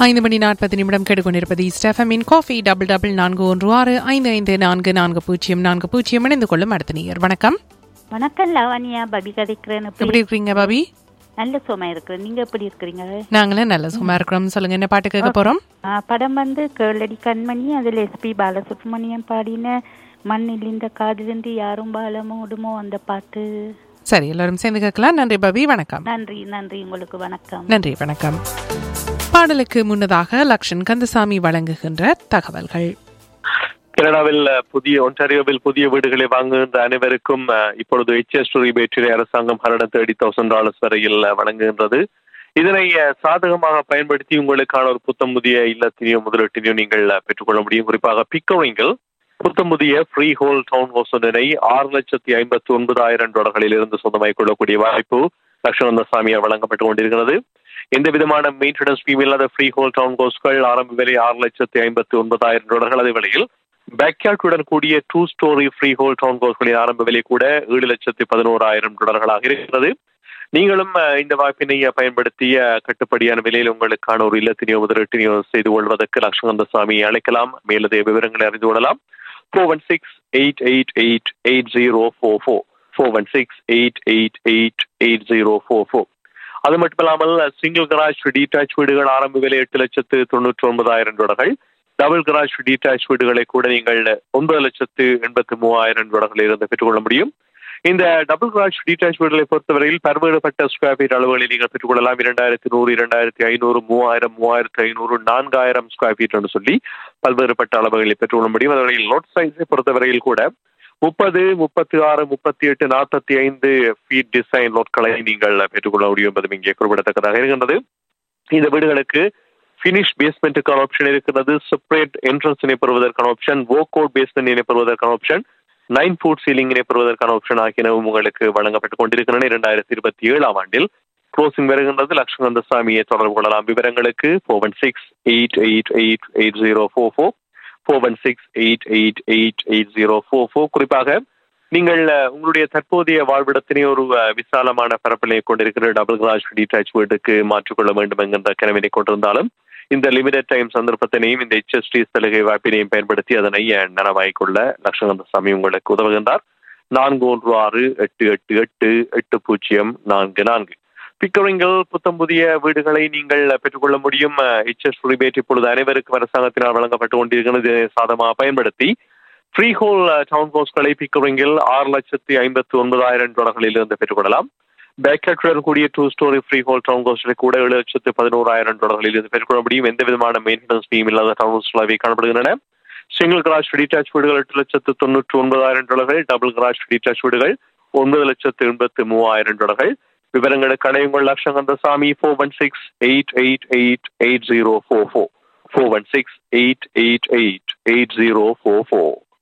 ஐந்து மணி நாற்பது நிமிடம் கெடுகொண்டிருப்பது ஸ்டெஃபமின் காஃபி டபுள் டபுள் நான்கு ஒன்று ஆறு ஐந்து ஐந்து நான்கு நான்கு பூஜ்ஜியம் நான்கு பூஜ்ஜியம் இணைந்து கொள்ளும் அடுத்த நீர் வணக்கம் வணக்கம் லாவண்யா பபி கதைக்கிறேன் எப்படி எப்படி இருக்கீங்க பாபி நல்ல சும்மா இருக்கிறேன் நீங்க எப்படி இருக்கிறீங்க நாங்களே நல்ல சும்மா இருக்கிறோம் சொல்லுங்க என்ன பாட்டு கேட்க போறோம் ஆ, படம் வந்து கேளடி கண்மணி அதுல எஸ்பி பாலசுப்ரமணியம் பாடின மண்ணில் இந்த காதிலிருந்து யாரும் பாலமோடுமோ அந்த பாட்டு சரி எல்லாரும் சேர்ந்து கேட்கலாம் நன்றி பாபி வணக்கம் நன்றி நன்றி உங்களுக்கு வணக்கம் நன்றி வணக்கம் பாடலுக்கு முன்னதாக லக்ஷன் கந்தசாமி வழங்குகின்ற தகவல்கள் கனடாவில் அஹ், புதிய ஒன்டாரியோவில் புதிய வீடுகளை வாங்குகின்ற அனைவருக்கும் அஹ், இப்பொழுது எச்எஸ் ரிபேட்டினை அரசாங்கம் ஹண்ட்ரட் தேர்ட்டி தௌசண்ட் டாலர்ஸ் வரையில் அஹ், வழங்குகின்றது இதனை அஹ், சாதகமாக பயன்படுத்தி உங்களுக்கான ஒரு புத்தம் புதிய இல்லத்தினையோ முதலீட்டினையோ நீங்கள் அஹ், பெற்றுக்கொள்ள முடியும் குறிப்பாக பிக்கோவிங்கில் புத்தம் புதிய ஃப்ரீ ஹோல் டவுன் ஹவுஸ் ஒன்றினை ஆறு லட்சத்தி ஐம்பத்தி ஒன்பதாயிரம் டாலர்களில் இருந்து சொந்தமாக்கிக் கொள்ளக்கூடிய வாய்ப்பு லட்சுமந்த சாமியார் வழங்கப்பட்டுக் கொண்டிருக்கிறது எந்த விதமான மெயின்டெனன்ஸ் ஃபீம் இல்லாத ஃப்ரீ ஹோல் டவுன் ஹவுஸ்கள் ஆரம்ப விலை ஆறு லட்சத்தி ஐம்பத்தி ஒன்பதாயிரம் டாலர்கள் அதே வேளையில் பேக்யார்டுடன் கூடிய two storey freehold town ஹவுஸ்களின் ஆரம்ப விலை கூட ஏழு லட்சத்தி பதினோராயிரம் டாலர்களாக இருக்கிறது நீங்களும் அஹ், இந்த வாய்ப்பினை அஹ், பயன்படுத்தி அஹ், கட்டுப்படியான விலையில் உங்களுக்கான ஒரு இல்லத்தினையோ முதலீட்டினையோ செய்து கொள்வதற்கு லட்சுமந்த சாமி அழைக்கலாம் மேலதிக விவரங்களை அறிந்து கொள்ளலாம் four one six eight eight eight eight zero four four four one six eight eight eight eight zero four four அது மட்டுமல்லாமல் சிங்கிள் கராஜ் டீடாச் வீடுகள் ஆரம்ப விலை எட்டு லட்சத்து தொண்ணூற்றி ஒன்பதாயிரம் டாலர்கள் டபுள் கராஜ் டீடாச் வீடுகளை கூட நீங்கள் ஒன்பது லட்சத்து எண்பத்தி மூவாயிரம் டாலர்களில் இருந்து பெற்றுக்கொள்ள முடியும் இந்த டபுள் கராஜ் டீடாச் வீடுகளை பொறுத்தவரையில் பல்வேறுபட்ட ஸ்கொயர் ஃபீட் அளவுகளை நீங்கள் பெற்றுக்கொள்ளலாம் இரண்டாயிரத்தி நூறு இரண்டாயிரத்தி ஐநூறு மூவாயிரம் மூவாயிரத்தி ஐநூறு நான்காயிரம் ஸ்கொயர் ஃபீட் என்று சொல்லி பல்வேறுபட்ட அளவுகளை பெற்றுக்கொள்ள முடியும் அதனுடைய லோட் சைஸை பொறுத்தவரையில் கூட முப்பது முப்பத்தி ஆறு முப்பத்தி எட்டு நாற்பத்தி ஐந்து ஃபீட் டிசைன் லோட்களை நீங்கள் பெற்றுக்கொள்ள முடியும் என்பதும் இங்கே குறிப்பிடத்தக்கதாக இருக்கின்றது இந்த வீடுகளுக்கு ஃபினிஷ் பேஸ்மெண்ட்டுக்கான ஆப்ஷன் இருக்கிறது செப்பரேட் என்ட்ரன்ஸ் இணைப்பெறுவதற்கான ஆப்ஷன் வோகோட் பேஸ்மெண்ட் இணைப்பெறுவதற்கான ஆப்ஷன் நைன் ஃபுட் சீலிங் இணைப்பெறுவதற்கான ஆப்ஷன் ஆகியனவும் உங்களுக்கு வழங்கப்பட்டுக் கொண்டிருக்கின்றன இரண்டாயிரத்தி இருபத்தி ஏழாம் ஆண்டில் க்ளோசிங் வருகின்றது லட்சுமந்த சாமியை தொடர்பு கொள்ளலாம் விவரங்களுக்கு four one six eight eight eight eight zero four four four one six eight eight eight eight zero four four குறிப்பாக நீங்கள் அஹ், உங்களுடைய தற்போதைய வாழ்விடத்தினை ஒரு அஹ், விசாலமான பரப்பினை கொண்டிருக்கிற டபுள் கிளாஸ் டீடாச் வீட்டுக்கு மாற்றிக்கொள்ள வேண்டும் என்கின்ற கனவினை கொண்டிருந்தாலும் இந்த லிமிடெட் டைம் சந்தர்ப்பத்தினையும் இந்த HST சலுகை வாய்ப்பினையும் பயன்படுத்தி அதனை அஹ், நனவாய்க் கொள்ள லட்சகந்த சாமி உங்களுக்கு உதவுகின்றார் நான்கு ஒன்று ஆறு எட்டு எட்டு எட்டு எட்டு பூஜ்ஜியம் நான்கு நான்கு பிக்கரிங்கில் புத்தம் புதிய வீடுகளை நீங்கள் பெற்றுக்கொள்ள முடியும் ஹெச்எஸ் ரிபேட் இப்பொழுது அனைவருக்கும் அரசாங்கத்தினால் வழங்கப்பட்டு கொண்டிருக்கிறது இதை சாதமாக பயன்படுத்தி ஃப்ரீ ஹோல் டவுன் ஹவுஸ்களை பிக்கரிங்கில் ஆறு லட்சத்தி ஐம்பத்தி ஒன்பதாயிரம் டாலர்களில் இருந்து பெற்றுக்கொள்ளலாம் பேக்கெட்டுடன் கூடிய two storey freehold town ஹவுஸ்களை கூட ஏழு லட்சத்து பதினோராயிரம் டாலர்களில் இருந்து பெற்றுக்கொள்ள முடியும் எந்த விதமான மெயின்டெனன்ஸ் ஃபீம் இல்லாத டவுன் ஹவுஸ்களாகவே காணப்படுகின்றன சிங்கிள் கிராஷ் டீடாச் வீடுகள் எட்டு லட்சத்து தொண்ணூற்றி ஒன்பதாயிரம் டாலர்கள் டபுள் கிராஷ் டீடாச் வீடுகள் ஒன்பது லட்சத்து எண்பத்து மூவாயிரம் டாலர்கள் விவரங்களுக்கு அடையுங்கள் லட்சங்கந்த Sami four one six eight eight eight eight zero four four four one six eight eight eight eight zero four four